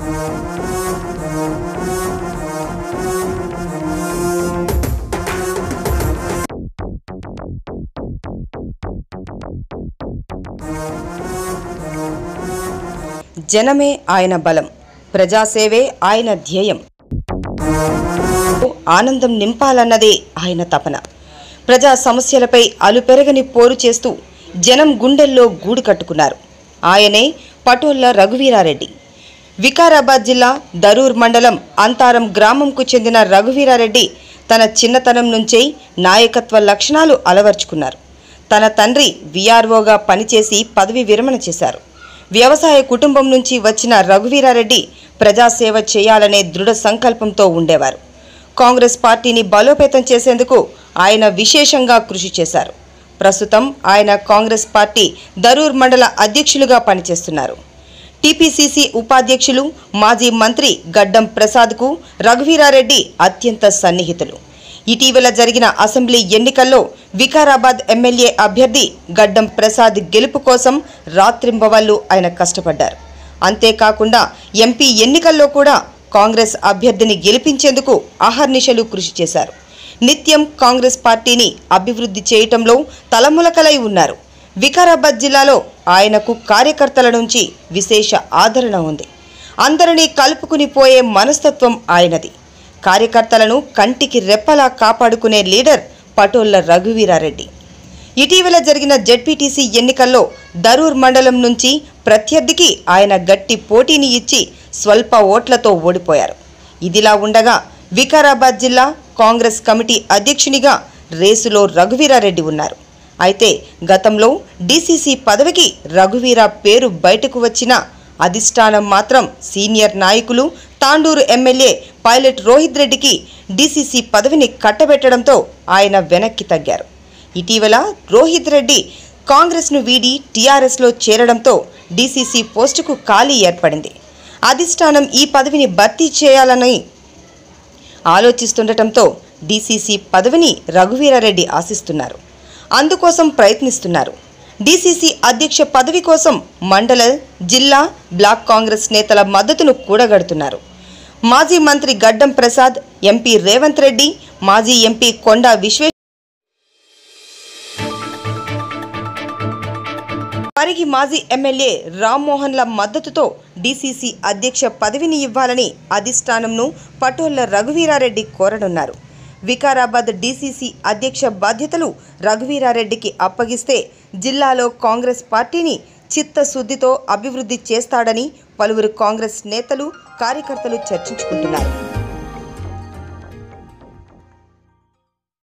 జనమే ఆయన బలం ప్రజాసేవే ఆయన ధ్యేయం ఆనందం నింపాలన్నదే ఆయన తపన ప్రజా సమస్యలపై అలుపెరగని పోరు చేస్తూ జనం గుండెల్లో గూడు కట్టుకున్నారు ఆయనే పటోళ్ల రఘువీరారెడ్డి వికారాబాద్ జిల్లా దరూర్ మండలం అంతారం గ్రామంకు చెందిన రఘువీరారెడ్డి తన చిన్నతనం నుంచే నాయకత్వ లక్షణాలు అలవర్చుకున్నారు తన తండ్రి విఆర్ఓగా పనిచేసి పదవి విరమణ చేశారు వ్యవసాయ కుటుంబం నుంచి వచ్చిన రఘువీరారెడ్డి ప్రజాసేవ చేయాలనే దృఢ సంకల్పంతో ఉండేవారు కాంగ్రెస్ పార్టీని బలోపేతం చేసేందుకు ఆయన విశేషంగా కృషి చేశారు ప్రస్తుతం ఆయన కాంగ్రెస్ పార్టీ దరూర్ మండల అధ్యక్షులుగా పనిచేస్తున్నారు టీపీసీసీ ఉపాధ్యక్షులు మాజీ మంత్రి గడ్డం ప్రసాద్కు రఘువీరారెడ్డి అత్యంత సన్నిహితులు ఇటీవల జరిగిన అసెంబ్లీ ఎన్నికల్లో వికారాబాద్ ఎమ్మెల్యే అభ్యర్థి గడ్డం ప్రసాద్ గెలుపు కోసం రాత్రింబవళ్లు ఆయన కష్టపడ్డారు అంతేకాకుండా ఎంపీ ఎన్నికల్లో కూడా కాంగ్రెస్ అభ్యర్థిని గెలిపించేందుకు అహర్నిశలు కృషి చేశారు నిత్యం కాంగ్రెస్ పార్టీని అభివృద్ధి చేయటంలో తలములకలై ఉన్నారు వికారాబాద్ జిల్లాలో ఆయనకు కార్యకర్తల నుంచి విశేష ఆదరణ ఉంది అందరినీ కలుపుకుని పోయే మనస్తత్వం ఆయనది కార్యకర్తలను కంటికి రెప్పలా కాపాడుకునే లీడర్ పటోళ్ల రఘువీరారెడ్డి ఇటీవల జరిగిన జెడ్పీటీసీ ఎన్నికల్లో దరూర్ మండలం నుంచి ప్రత్యర్థికి ఆయన గట్టి పోటీని ఇచ్చి స్వల్ప ఓట్లతో ఓడిపోయారు ఇదిలా ఉండగా వికారాబాద్ జిల్లా కాంగ్రెస్ కమిటీ అధ్యక్షునిగా రేసులో రఘువీరారెడ్డి ఉన్నారు అయితే గతంలో డీసీసీ పదవికి రఘువీర పేరు బయటకు వచ్చినా అధిష్టానం మాత్రం సీనియర్ నాయకులు తాండూరు ఎమ్మెల్యే పైలట్ రోహిత్ రెడ్డికి డీసీసీ పదవిని కట్టబెట్టడంతో ఆయన వెనక్కి తగ్గారు ఇటీవల రోహిత్ రెడ్డి కాంగ్రెస్ను వీడి టీఆర్ఎస్లో చేరడంతో డీసీసీ పోస్టుకు ఖాళీ ఏర్పడింది అధిష్టానం ఈ పదవిని భర్తీ చేయాలని ఆలోచిస్తుండటంతో డీసీసీ పదవిని రఘువీరారెడ్డి ఆశిస్తున్నారు అందుకోసం ప్రయత్నిస్తున్నారు డీసీసీ అధ్యక్ష పదవి కోసం మండల జిల్లా బ్లాక్ కాంగ్రెస్ నేతల మద్దతును కూడగడుతున్నారు మాజీ మంత్రి గడ్డం ప్రసాద్ ఎంపీ రేవంత్ రెడ్డి మాజీ ఎంపీ కొండా విశ్వే పరిగి మాజీ ఎమ్మెల్యే రామ్మోహన్ల మద్దతుతో డీసీసీ అధ్యక్ష పదవిని ఇవ్వాలని అధిష్టానంను పటోళ్ల రఘువీరారెడ్డి కోరనున్నారు వికారాబాద్ డీసీసీ అధ్యక్ష బాధ్యతలు రఘువీరారెడ్డికి అప్పగిస్తే జిల్లాలో కాంగ్రెస్ పార్టీని చిత్తశుద్ధితో అభివృద్ధి చేస్తాడని పలువురు కాంగ్రెస్ నేతలు కార్యకర్తలు చర్చించుకుంటున్నారు